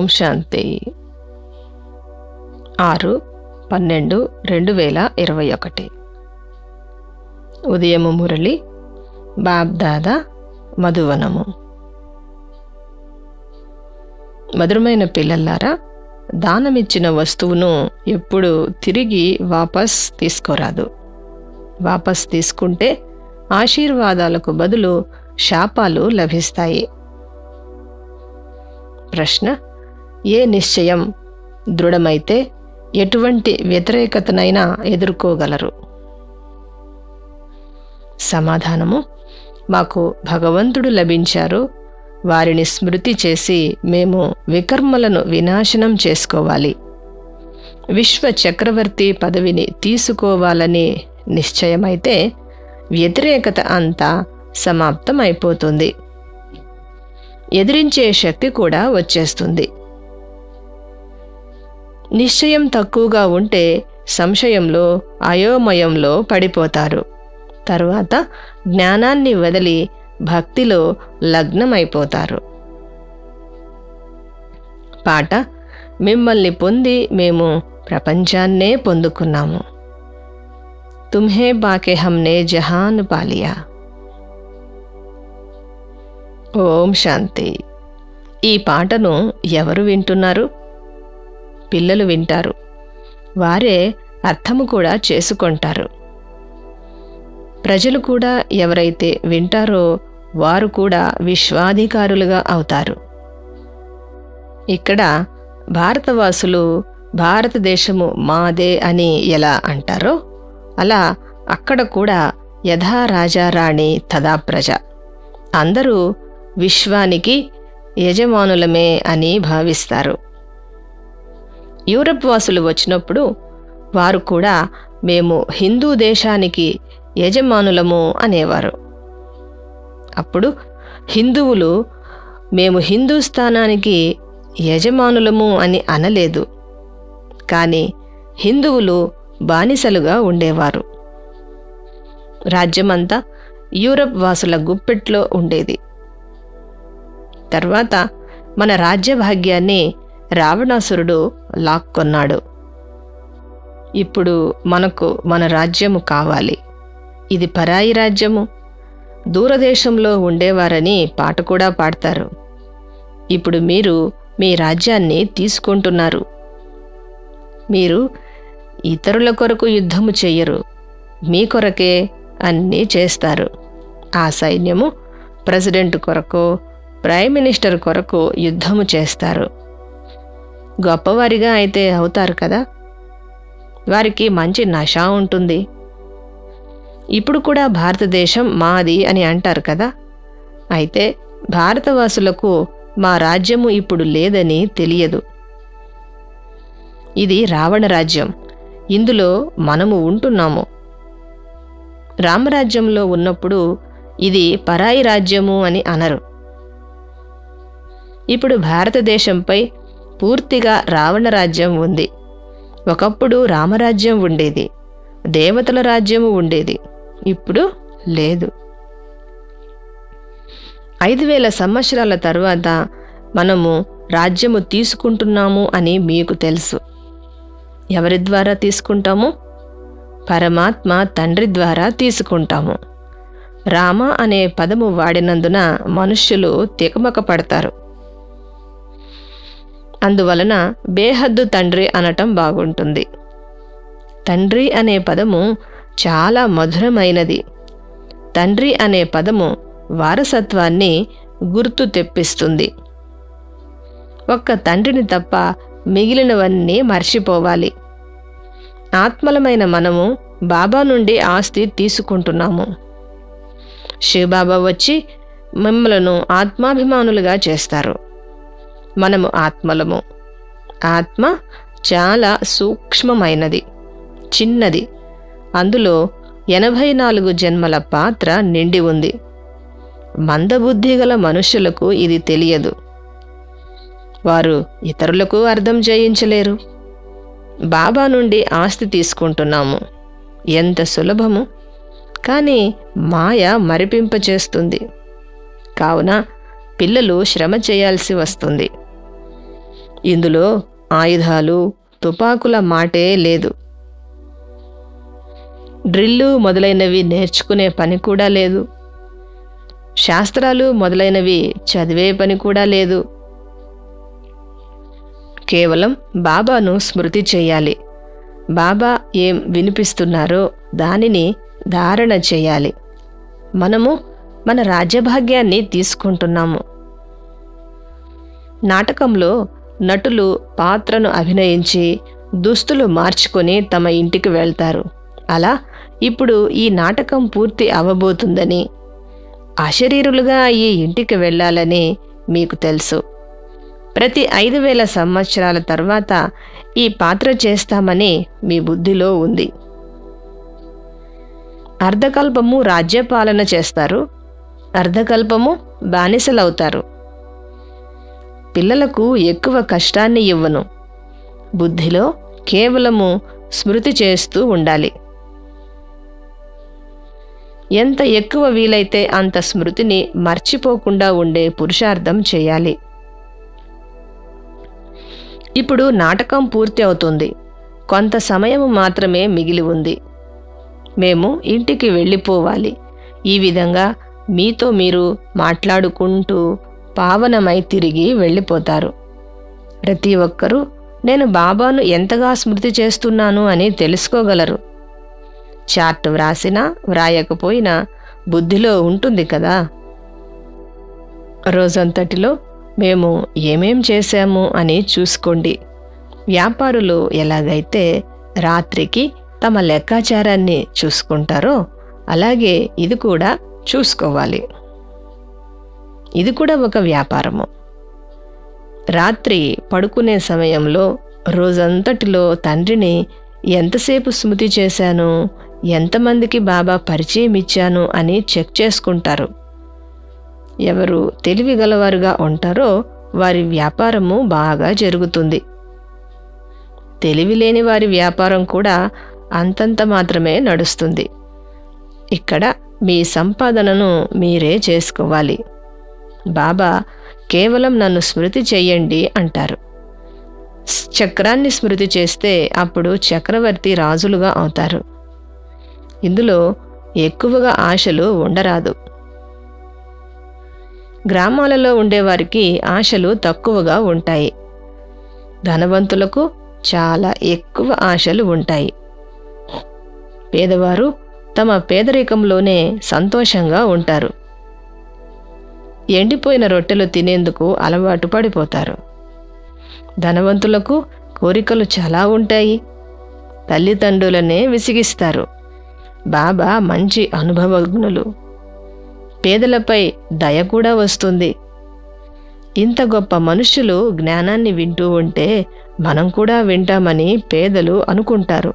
ఓం శాంతి ఆరు పన్నెండు రెండు వేల ఇరవై ఒకటి ఉదయము మురళి బాబ్దాదా మధువనము మధురమైన పిల్లల్లారా దానమిచ్చిన వస్తువును ఎప్పుడు తిరిగి వాపస్ తీసుకోరాదు వాపస్ తీసుకుంటే ఆశీర్వాదాలకు బదులు శాపాలు లభిస్తాయి ప్రశ్న ఏ నిశ్చయం దృఢమైతే ఎటువంటి వ్యతిరేకతనైనా ఎదుర్కోగలరు సమాధానము మాకు భగవంతుడు లభించారు వారిని స్మృతి చేసి మేము వికర్మలను వినాశనం చేసుకోవాలి విశ్వ చక్రవర్తి పదవిని తీసుకోవాలని నిశ్చయమైతే వ్యతిరేకత అంతా సమాప్తమైపోతుంది ఎదిరించే శక్తి కూడా వచ్చేస్తుంది నిశ్చయం తక్కువగా ఉంటే సంశయంలో అయోమయంలో పడిపోతారు తరువాత జ్ఞానాన్ని వదిలి భక్తిలో లగ్నమైపోతారు పాట మిమ్మల్ని పొంది మేము ప్రపంచాన్నే పొందుకున్నాము తుమ్హే బాకే హమ్నే జహాన్ పాలియా ఓం శాంతి ఈ పాటను ఎవరు వింటున్నారు పిల్లలు వింటారు వారే అర్థము కూడా చేసుకుంటారు ప్రజలు కూడా ఎవరైతే వింటారో వారు కూడా విశ్వాధికారులుగా అవుతారు ఇక్కడ భారతవాసులు భారతదేశము మాదే అని ఎలా అంటారో అలా అక్కడ కూడా యథా రాజా రాణి తదా ప్రజ అందరూ విశ్వానికి యజమానులమే అని భావిస్తారు యూరప్ వాసులు వచ్చినప్పుడు వారు కూడా మేము హిందూ దేశానికి యజమానులము అనేవారు అప్పుడు హిందువులు మేము హిందూస్థానానికి యజమానులము అని అనలేదు కానీ హిందువులు బానిసలుగా ఉండేవారు రాజ్యమంతా యూరప్ వాసుల గుప్పెట్లో ఉండేది తర్వాత మన రాజ్యభాగ్యాన్ని రావణాసురుడు లాక్కొన్నాడు ఇప్పుడు మనకు మన రాజ్యము కావాలి ఇది పరాయి రాజ్యము దూరదేశంలో ఉండేవారని పాట కూడా పాడతారు ఇప్పుడు మీరు మీ రాజ్యాన్ని తీసుకుంటున్నారు మీరు ఇతరుల కొరకు యుద్ధము చెయ్యరు మీ కొరకే అన్నీ చేస్తారు ఆ సైన్యము ప్రెసిడెంట్ కొరకు ప్రైమ్ మినిస్టర్ కొరకు యుద్ధము చేస్తారు గొప్పవారిగా అయితే అవుతారు కదా వారికి మంచి నష ఉంటుంది ఇప్పుడు కూడా భారతదేశం మాది అని అంటారు కదా అయితే భారతవాసులకు మా రాజ్యము ఇప్పుడు లేదని తెలియదు ఇది రావణ రాజ్యం ఇందులో మనము ఉంటున్నాము రామరాజ్యంలో ఉన్నప్పుడు ఇది పరాయి రాజ్యము అని అనరు ఇప్పుడు భారతదేశంపై పూర్తిగా రావణ రాజ్యం ఉంది ఒకప్పుడు రామరాజ్యం ఉండేది దేవతల రాజ్యము ఉండేది ఇప్పుడు లేదు ఐదు వేల సంవత్సరాల తరువాత మనము రాజ్యము తీసుకుంటున్నాము అని మీకు తెలుసు ఎవరి ద్వారా తీసుకుంటాము పరమాత్మ తండ్రి ద్వారా తీసుకుంటాము రామ అనే పదము వాడినందున మనుష్యులు తికమక పడతారు అందువలన బేహద్దు తండ్రి అనటం బాగుంటుంది తండ్రి అనే పదము చాలా మధురమైనది తండ్రి అనే పదము వారసత్వాన్ని గుర్తు తెప్పిస్తుంది ఒక్క తండ్రిని తప్ప మిగిలినవన్నీ మర్చిపోవాలి ఆత్మలమైన మనము బాబా నుండి ఆస్తి తీసుకుంటున్నాము శివబాబా వచ్చి మిమ్మలను ఆత్మాభిమానులుగా చేస్తారు మనము ఆత్మలము ఆత్మ చాలా సూక్ష్మమైనది చిన్నది అందులో ఎనభై నాలుగు జన్మల పాత్ర నిండి ఉంది మందబుద్ధి గల మనుషులకు ఇది తెలియదు వారు ఇతరులకు అర్థం చేయించలేరు బాబా నుండి ఆస్తి తీసుకుంటున్నాము ఎంత సులభము కానీ మాయ మరిపింపచేస్తుంది కావున పిల్లలు శ్రమ చేయాల్సి వస్తుంది ఇందులో ఆయుధాలు తుపాకుల మాటే లేదు డ్రిల్లు మొదలైనవి నేర్చుకునే పని కూడా లేదు శాస్త్రాలు మొదలైనవి చదివే పని కూడా లేదు కేవలం బాబాను స్మృతి చేయాలి బాబా ఏం వినిపిస్తున్నారో దానిని ధారణ చేయాలి మనము మన రాజ్యభాగ్యాన్ని తీసుకుంటున్నాము నాటకంలో నటులు పాత్రను అభినయించి దుస్తులు మార్చుకొని తమ ఇంటికి వెళ్తారు అలా ఇప్పుడు ఈ నాటకం పూర్తి అవ్వబోతుందని అశరీరులుగా ఈ ఇంటికి వెళ్ళాలని మీకు తెలుసు ప్రతి ఐదు వేల సంవత్సరాల తర్వాత ఈ పాత్ర చేస్తామని మీ బుద్ధిలో ఉంది అర్ధకల్పము రాజ్యపాలన చేస్తారు అర్ధకల్పము బానిసలవుతారు పిల్లలకు ఎక్కువ కష్టాన్ని ఇవ్వను బుద్ధిలో కేవలము స్మృతి చేస్తూ ఉండాలి ఎంత ఎక్కువ వీలైతే అంత స్మృతిని మర్చిపోకుండా ఉండే పురుషార్థం చేయాలి ఇప్పుడు నాటకం పూర్తి అవుతుంది కొంత సమయం మాత్రమే మిగిలి ఉంది మేము ఇంటికి వెళ్ళిపోవాలి ఈ విధంగా మీతో మీరు మాట్లాడుకుంటూ పావనమై తిరిగి వెళ్ళిపోతారు ప్రతి ఒక్కరూ నేను బాబాను ఎంతగా స్మృతి చేస్తున్నాను అని తెలుసుకోగలరు చార్ట్ వ్రాసినా వ్రాయకపోయినా బుద్ధిలో ఉంటుంది కదా రోజంతటిలో మేము ఏమేం చేశాము అని చూసుకోండి వ్యాపారులు ఎలాగైతే రాత్రికి తమ లెక్కాచారాన్ని చూసుకుంటారో అలాగే ఇది కూడా చూసుకోవాలి ఇది కూడా ఒక వ్యాపారము రాత్రి పడుకునే సమయంలో రోజంతటిలో తండ్రిని ఎంతసేపు స్మృతి చేశాను ఎంతమందికి బాబా పరిచయం ఇచ్చాను అని చెక్ చేసుకుంటారు ఎవరు తెలివి గలవారుగా ఉంటారో వారి వ్యాపారము బాగా జరుగుతుంది తెలివి లేని వారి వ్యాపారం కూడా అంతంత మాత్రమే నడుస్తుంది ఇక్కడ మీ సంపాదనను మీరే చేసుకోవాలి బాబా కేవలం నన్ను స్మృతి చెయ్యండి అంటారు చక్రాన్ని స్మృతి చేస్తే అప్పుడు చక్రవర్తి రాజులుగా అవుతారు ఇందులో ఎక్కువగా ఆశలు ఉండరాదు గ్రామాలలో ఉండేవారికి ఆశలు తక్కువగా ఉంటాయి ధనవంతులకు చాలా ఎక్కువ ఆశలు ఉంటాయి పేదవారు తమ పేదరికంలోనే సంతోషంగా ఉంటారు ఎండిపోయిన రొట్టెలు తినేందుకు అలవాటు పడిపోతారు ధనవంతులకు కోరికలు చాలా ఉంటాయి తల్లిదండ్రులనే విసిగిస్తారు బాబా మంచి అనుభవజ్ఞులు పేదలపై దయ కూడా వస్తుంది ఇంత గొప్ప మనుషులు జ్ఞానాన్ని వింటూ ఉంటే మనం కూడా వింటామని పేదలు అనుకుంటారు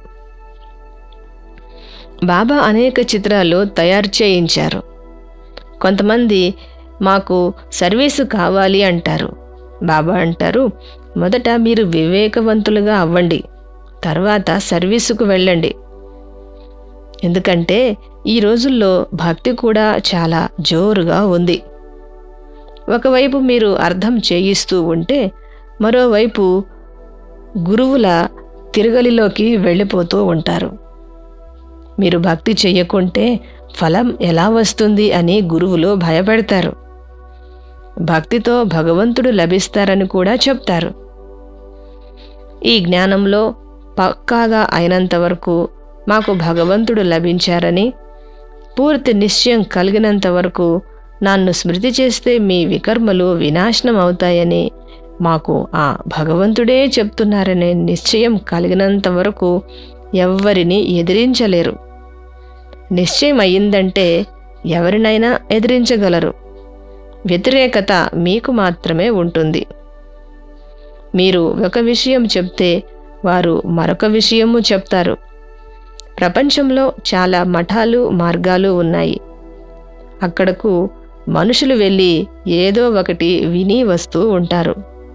బాబా అనేక చిత్రాలు తయారు చేయించారు కొంతమంది మాకు సర్వీసు కావాలి అంటారు బాబా అంటారు మొదట మీరు వివేకవంతులుగా అవ్వండి తర్వాత సర్వీసుకు వెళ్ళండి ఎందుకంటే ఈ రోజుల్లో భక్తి కూడా చాలా జోరుగా ఉంది ఒకవైపు మీరు అర్థం చేయిస్తూ ఉంటే మరోవైపు గురువుల తిరగలిలోకి వెళ్ళిపోతూ ఉంటారు మీరు భక్తి చెయ్యకుంటే ఫలం ఎలా వస్తుంది అని గురువులు భయపెడతారు భక్తితో భగవంతుడు లభిస్తారని కూడా చెప్తారు ఈ జ్ఞానంలో పక్కాగా అయినంత వరకు మాకు భగవంతుడు లభించారని పూర్తి నిశ్చయం కలిగినంత వరకు నన్ను స్మృతి చేస్తే మీ వికర్మలు వినాశనం అవుతాయని మాకు ఆ భగవంతుడే చెప్తున్నారనే నిశ్చయం కలిగినంత వరకు ఎవ్వరిని ఎదిరించలేరు నిశ్చయం అయ్యిందంటే ఎవరినైనా ఎదిరించగలరు వ్యతిరేకత మీకు మాత్రమే ఉంటుంది మీరు ఒక విషయం చెప్తే వారు మరొక విషయము చెప్తారు ప్రపంచంలో చాలా మఠాలు మార్గాలు ఉన్నాయి అక్కడకు మనుషులు వెళ్ళి ఏదో ఒకటి విని వస్తూ ఉంటారు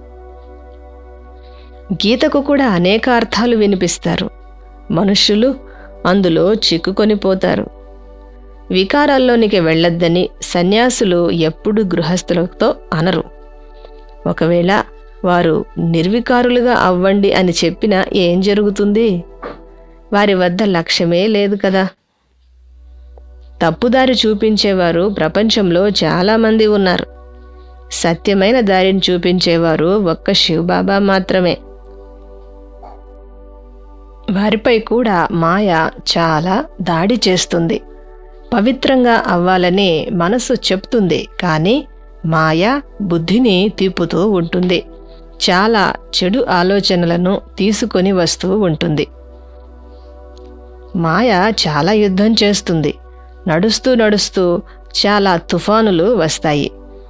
గీతకు కూడా అనేక అర్థాలు వినిపిస్తారు మనుష్యులు అందులో చిక్కుకొని పోతారు వికారాల్లోనికి వెళ్ళొద్దని సన్యాసులు ఎప్పుడు గృహస్థులతో అనరు ఒకవేళ వారు నిర్వికారులుగా అవ్వండి అని చెప్పినా ఏం జరుగుతుంది వారి వద్ద లక్ష్యమే లేదు కదా తప్పుదారి చూపించేవారు ప్రపంచంలో చాలామంది ఉన్నారు సత్యమైన దారిని చూపించేవారు ఒక్క శివబాబా మాత్రమే వారిపై కూడా మాయ చాలా దాడి చేస్తుంది పవిత్రంగా అవ్వాలని మనసు చెప్తుంది కానీ మాయ బుద్ధిని తిప్పుతూ ఉంటుంది చాలా చెడు ఆలోచనలను తీసుకొని వస్తూ ఉంటుంది మాయ చాలా యుద్ధం చేస్తుంది నడుస్తూ నడుస్తూ చాలా తుఫానులు వస్తాయి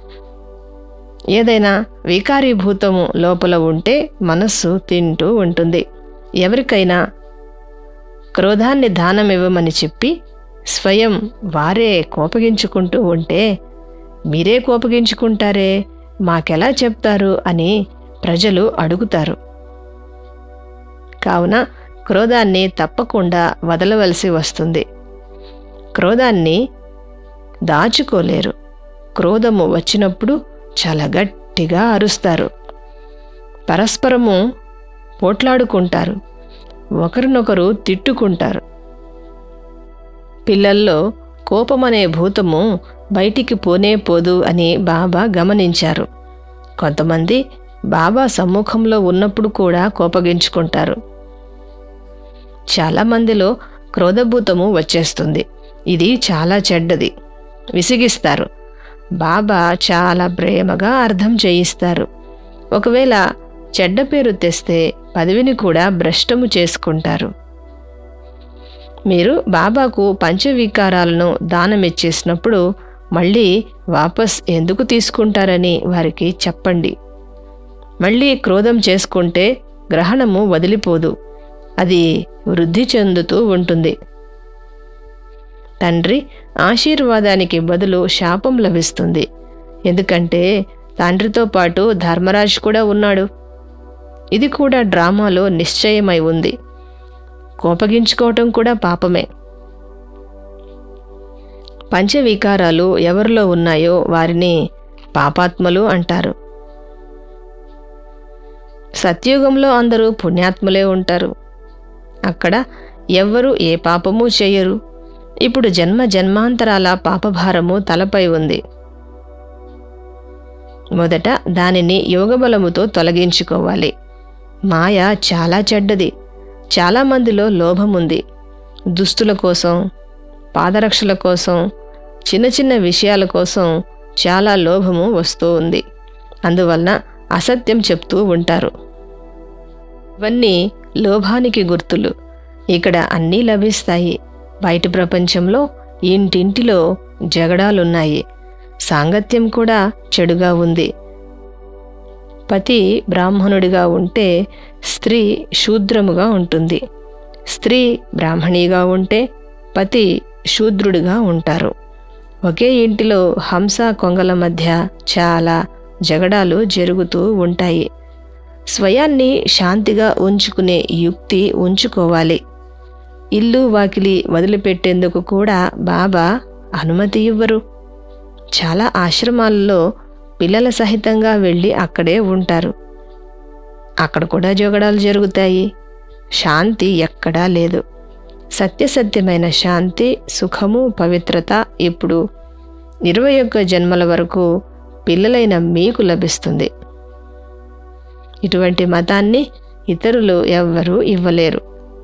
ఏదైనా వికారీభూతము లోపల ఉంటే మనస్సు తింటూ ఉంటుంది ఎవరికైనా క్రోధాన్ని దానం ఇవ్వమని చెప్పి స్వయం వారే కోపగించుకుంటూ ఉంటే మీరే కోపగించుకుంటారే మాకెలా చెప్తారు అని ప్రజలు అడుగుతారు కావున క్రోధాన్ని తప్పకుండా వదలవలసి వస్తుంది క్రోధాన్ని దాచుకోలేరు క్రోధము వచ్చినప్పుడు చాలా గట్టిగా అరుస్తారు పరస్పరము పోట్లాడుకుంటారు ఒకరినొకరు తిట్టుకుంటారు పిల్లల్లో కోపమనే భూతము బయటికి పోనే పోదు అని బాబా గమనించారు కొంతమంది బాబా సమ్ముఖంలో ఉన్నప్పుడు కూడా కోపగించుకుంటారు చాలామందిలో క్రోధభూతము వచ్చేస్తుంది ఇది చాలా చెడ్డది విసిగిస్తారు బాబా చాలా ప్రేమగా అర్థం చేయిస్తారు ఒకవేళ చెడ్డ పేరు తెస్తే పదవిని కూడా భ్రష్టము చేసుకుంటారు మీరు బాబాకు పంచవికారాలను దానమిచ్చేసినప్పుడు మళ్ళీ వాపస్ ఎందుకు తీసుకుంటారని వారికి చెప్పండి మళ్ళీ క్రోధం చేసుకుంటే గ్రహణము వదిలిపోదు అది వృద్ధి చెందుతూ ఉంటుంది తండ్రి ఆశీర్వాదానికి బదులు శాపం లభిస్తుంది ఎందుకంటే తండ్రితో పాటు ధర్మరాజు కూడా ఉన్నాడు ఇది కూడా డ్రామాలో నిశ్చయమై ఉంది కోపగించుకోవటం కూడా పాపమే పంచవికారాలు ఎవరిలో ఉన్నాయో వారిని పాపాత్మలు అంటారు సత్యుగంలో అందరూ పుణ్యాత్ములే ఉంటారు అక్కడ ఎవ్వరూ ఏ పాపము చేయరు ఇప్పుడు జన్మ జన్మాంతరాల పాపభారము తలపై ఉంది మొదట దానిని యోగబలముతో తొలగించుకోవాలి మాయ చాలా చెడ్డది చాలామందిలో లోభముంది దుస్తుల కోసం పాదరక్షల కోసం చిన్న చిన్న విషయాల కోసం చాలా లోభము వస్తూ ఉంది అందువలన అసత్యం చెప్తూ ఉంటారు ఇవన్నీ లోభానికి గుర్తులు ఇక్కడ అన్నీ లభిస్తాయి బయట ప్రపంచంలో ఇంటింటిలో జగడాలున్నాయి సాంగత్యం కూడా చెడుగా ఉంది పతి బ్రాహ్మణుడిగా ఉంటే స్త్రీ శూద్రముగా ఉంటుంది స్త్రీ బ్రాహ్మణిగా ఉంటే పతి శూద్రుడిగా ఉంటారు ఒకే ఇంటిలో హంస కొంగల మధ్య చాలా జగడాలు జరుగుతూ ఉంటాయి స్వయాన్ని శాంతిగా ఉంచుకునే యుక్తి ఉంచుకోవాలి ఇల్లు వాకిలి వదిలిపెట్టేందుకు కూడా బాబా అనుమతి ఇవ్వరు చాలా ఆశ్రమాలలో పిల్లల సహితంగా వెళ్ళి అక్కడే ఉంటారు అక్కడ కూడా జగడాలు జరుగుతాయి శాంతి ఎక్కడా లేదు సత్యసత్యమైన శాంతి సుఖము పవిత్రత ఇప్పుడు ఇరవై ఒక్క జన్మల వరకు పిల్లలైన మీకు లభిస్తుంది ఇటువంటి మతాన్ని ఇతరులు ఎవ్వరూ ఇవ్వలేరు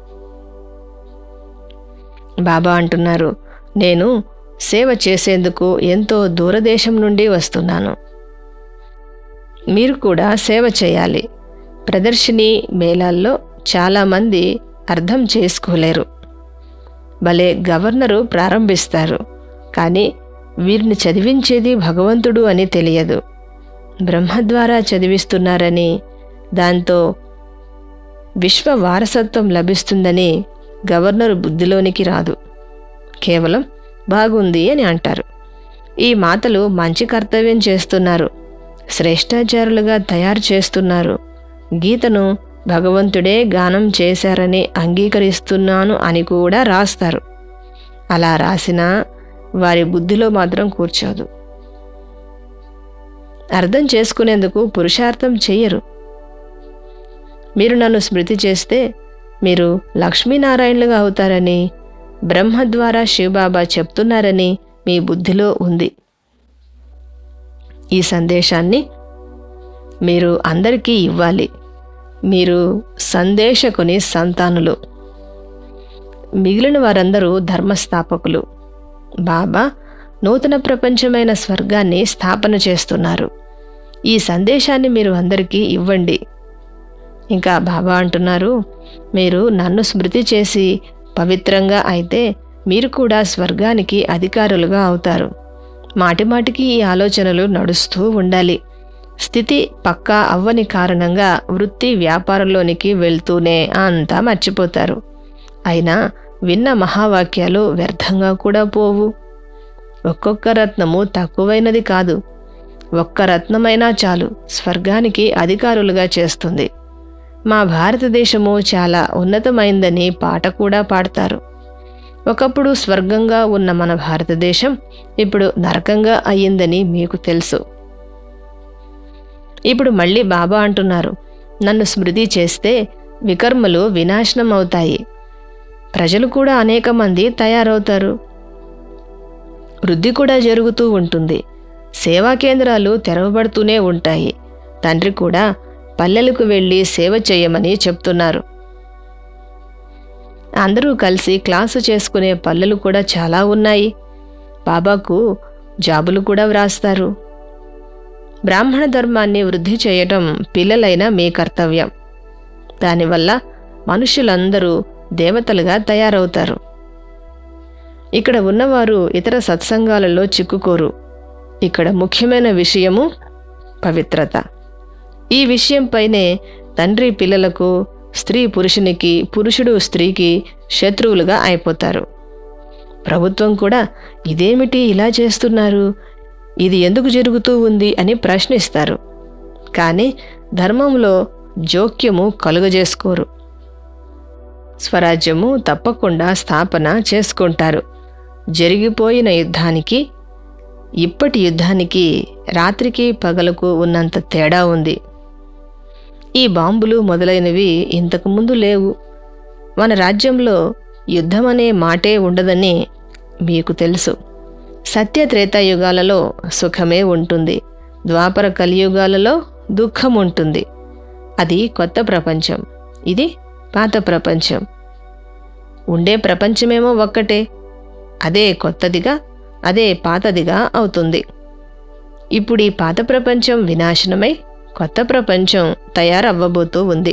బాబా అంటున్నారు నేను సేవ చేసేందుకు ఎంతో దూరదేశం నుండి వస్తున్నాను మీరు కూడా సేవ చేయాలి ప్రదర్శిని మేళాల్లో చాలామంది అర్థం చేసుకోలేరు భలే గవర్నరు ప్రారంభిస్తారు కానీ వీరిని చదివించేది భగవంతుడు అని తెలియదు బ్రహ్మ ద్వారా చదివిస్తున్నారని దాంతో విశ్వ వారసత్వం లభిస్తుందని గవర్నరు బుద్ధిలోనికి రాదు కేవలం బాగుంది అని అంటారు ఈ మాటలు మంచి కర్తవ్యం చేస్తున్నారు శ్రేష్టాచారులుగా తయారు చేస్తున్నారు గీతను భగవంతుడే గానం చేశారని అంగీకరిస్తున్నాను అని కూడా రాస్తారు అలా రాసినా వారి బుద్ధిలో మాత్రం కూర్చోదు అర్థం చేసుకునేందుకు పురుషార్థం చెయ్యరు మీరు నన్ను స్మృతి చేస్తే మీరు లక్ష్మీనారాయణులుగా అవుతారని బ్రహ్మ ద్వారా శివబాబా చెప్తున్నారని మీ బుద్ధిలో ఉంది ఈ సందేశాన్ని మీరు అందరికీ ఇవ్వాలి మీరు సందేశకుని సంతానులు మిగిలిన వారందరూ ధర్మస్థాపకులు బాబా నూతన ప్రపంచమైన స్వర్గాన్ని స్థాపన చేస్తున్నారు ఈ సందేశాన్ని మీరు అందరికీ ఇవ్వండి ఇంకా బాబా అంటున్నారు మీరు నన్ను స్మృతి చేసి పవిత్రంగా అయితే మీరు కూడా స్వర్గానికి అధికారులుగా అవుతారు మాటిమాటికి ఈ ఆలోచనలు నడుస్తూ ఉండాలి స్థితి పక్కా అవ్వని కారణంగా వృత్తి వ్యాపారంలోనికి వెళ్తూనే అంతా మర్చిపోతారు అయినా విన్న మహావాక్యాలు వ్యర్థంగా కూడా పోవు ఒక్కొక్క రత్నము తక్కువైనది కాదు ఒక్క రత్నమైనా చాలు స్వర్గానికి అధికారులుగా చేస్తుంది మా భారతదేశము చాలా ఉన్నతమైందని పాట కూడా పాడతారు ఒకప్పుడు స్వర్గంగా ఉన్న మన భారతదేశం ఇప్పుడు నరకంగా అయ్యిందని మీకు తెలుసు ఇప్పుడు మళ్ళీ బాబా అంటున్నారు నన్ను స్మృతి చేస్తే వికర్మలు వినాశనం అవుతాయి ప్రజలు కూడా అనేక మంది తయారవుతారు వృద్ధి కూడా జరుగుతూ ఉంటుంది సేవా కేంద్రాలు తెరవబడుతూనే ఉంటాయి తండ్రి కూడా పల్లెలకు వెళ్ళి సేవ చేయమని చెప్తున్నారు అందరూ కలిసి క్లాసు చేసుకునే పల్లెలు కూడా చాలా ఉన్నాయి బాబాకు జాబులు కూడా వ్రాస్తారు బ్రాహ్మణ ధర్మాన్ని వృద్ధి చేయటం పిల్లలైన మీ కర్తవ్యం దానివల్ల మనుషులందరూ దేవతలుగా తయారవుతారు ఇక్కడ ఉన్నవారు ఇతర సత్సంగాలలో చిక్కుకోరు ఇక్కడ ముఖ్యమైన విషయము పవిత్రత ఈ విషయంపైనే తండ్రి పిల్లలకు స్త్రీ పురుషునికి పురుషుడు స్త్రీకి శత్రువులుగా అయిపోతారు ప్రభుత్వం కూడా ఇదేమిటి ఇలా చేస్తున్నారు ఇది ఎందుకు జరుగుతూ ఉంది అని ప్రశ్నిస్తారు కానీ ధర్మంలో జోక్యము కలుగజేసుకోరు స్వరాజ్యము తప్పకుండా స్థాపన చేసుకుంటారు జరిగిపోయిన యుద్ధానికి ఇప్పటి యుద్ధానికి రాత్రికి పగలకు ఉన్నంత తేడా ఉంది ఈ బాంబులు మొదలైనవి ఇంతకుముందు లేవు మన రాజ్యంలో యుద్ధం అనే మాటే ఉండదని మీకు తెలుసు సత్య త్రేతాయుగాలలో సుఖమే ఉంటుంది ద్వాపర కలియుగాలలో దుఃఖం ఉంటుంది అది కొత్త ప్రపంచం ఇది పాత ప్రపంచం ఉండే ప్రపంచమేమో ఒక్కటే అదే కొత్తదిగా అదే పాతదిగా అవుతుంది ఇప్పుడు ఈ పాత ప్రపంచం వినాశనమై కొత్త ప్రపంచం తయారవ్వబోతూ ఉంది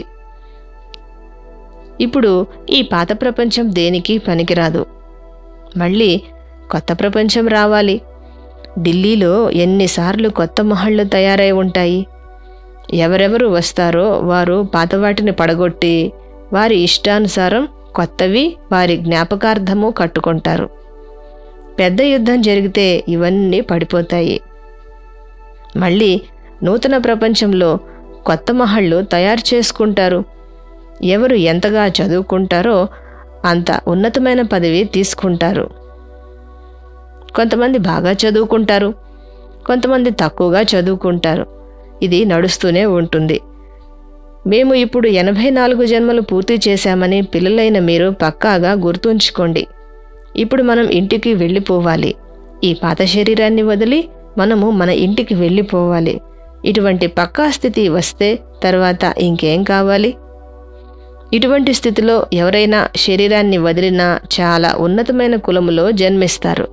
ఇప్పుడు ఈ పాత ప్రపంచం దేనికి పనికిరాదు మళ్ళీ కొత్త ప్రపంచం రావాలి ఢిల్లీలో ఎన్నిసార్లు కొత్త మహళ్ళు తయారై ఉంటాయి ఎవరెవరు వస్తారో వారు పాత వాటిని పడగొట్టి వారి ఇష్టానుసారం కొత్తవి వారి జ్ఞాపకార్థము కట్టుకుంటారు పెద్ద యుద్ధం జరిగితే ఇవన్నీ పడిపోతాయి మళ్ళీ నూతన ప్రపంచంలో కొత్త మహళ్ళు తయారు చేసుకుంటారు ఎవరు ఎంతగా చదువుకుంటారో అంత ఉన్నతమైన పదవి తీసుకుంటారు కొంతమంది బాగా చదువుకుంటారు కొంతమంది తక్కువగా చదువుకుంటారు ఇది నడుస్తూనే ఉంటుంది మేము ఇప్పుడు ఎనభై నాలుగు జన్మలు పూర్తి చేశామని పిల్లలైన మీరు పక్కాగా గుర్తుంచుకోండి ఇప్పుడు మనం ఇంటికి వెళ్ళిపోవాలి ఈ పాత శరీరాన్ని వదిలి మనము మన ఇంటికి వెళ్ళిపోవాలి ఇటువంటి పక్కా స్థితి వస్తే తర్వాత ఇంకేం కావాలి ఇటువంటి స్థితిలో ఎవరైనా శరీరాన్ని వదిలినా చాలా ఉన్నతమైన కులములో జన్మిస్తారు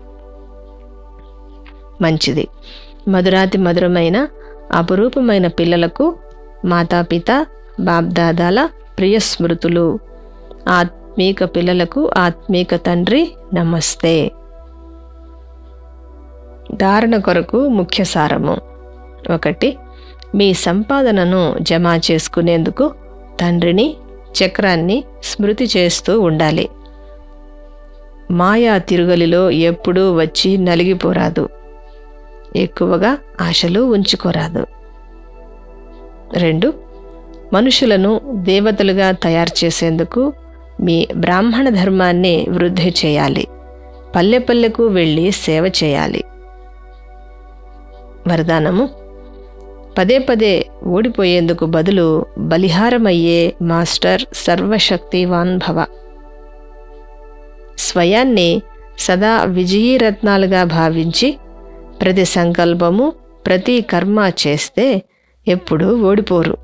మంచిది మధురాతి మధురమైన అపురూపమైన పిల్లలకు మాతాపిత బాబ్దాదాల ప్రియ స్మృతులు ఆత్మీక పిల్లలకు ఆత్మీక తండ్రి నమస్తే ధారణ కొరకు ముఖ్య సారము ఒకటి మీ సంపాదనను జమ చేసుకునేందుకు తండ్రిని చక్రాన్ని స్మృతి చేస్తూ ఉండాలి మాయా తిరుగలిలో ఎప్పుడూ వచ్చి నలిగిపోరాదు ఎక్కువగా ఆశలు ఉంచుకోరాదు రెండు మనుషులను దేవతలుగా తయారు చేసేందుకు మీ బ్రాహ్మణ ధర్మాన్ని వృద్ధి చేయాలి పల్లె పల్లెకు వెళ్ళి సేవ చేయాలి వరదానము పదే పదే ఓడిపోయేందుకు బదులు బలిహారమయ్యే మాస్టర్ సర్వశక్తివాన్ భవ స్వయాన్ని సదా విజయీరత్నాలుగా భావించి ప్రతి సంకల్పము ప్రతి కర్మ చేస్తే ఎప్పుడూ ఓడిపోరు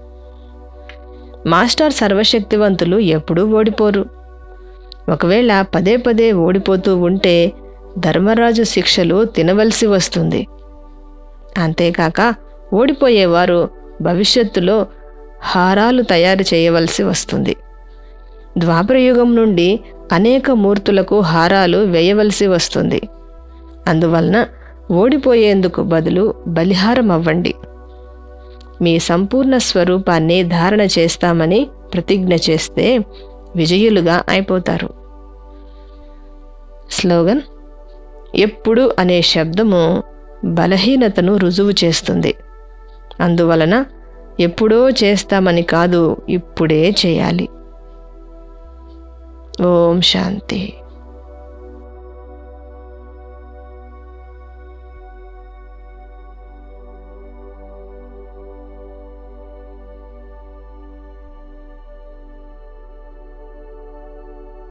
మాస్టర్ సర్వశక్తివంతులు ఎప్పుడూ ఓడిపోరు ఒకవేళ పదే పదే ఓడిపోతూ ఉంటే ధర్మరాజు శిక్షలు తినవలసి వస్తుంది అంతేకాక ఓడిపోయేవారు భవిష్యత్తులో హారాలు తయారు చేయవలసి వస్తుంది ద్వాపరయుగం నుండి అనేక మూర్తులకు హారాలు వేయవలసి వస్తుంది అందువలన ఓడిపోయేందుకు బదులు బలిహారం అవ్వండి మీ సంపూర్ణ స్వరూపాన్ని ధారణ చేస్తామని ప్రతిజ్ఞ చేస్తే విజయులుగా అయిపోతారు స్లోగన్ ఎప్పుడు అనే శబ్దము బలహీనతను రుజువు చేస్తుంది అందువలన ఎప్పుడో చేస్తామని కాదు ఇప్పుడే చేయాలి ఓం శాంతి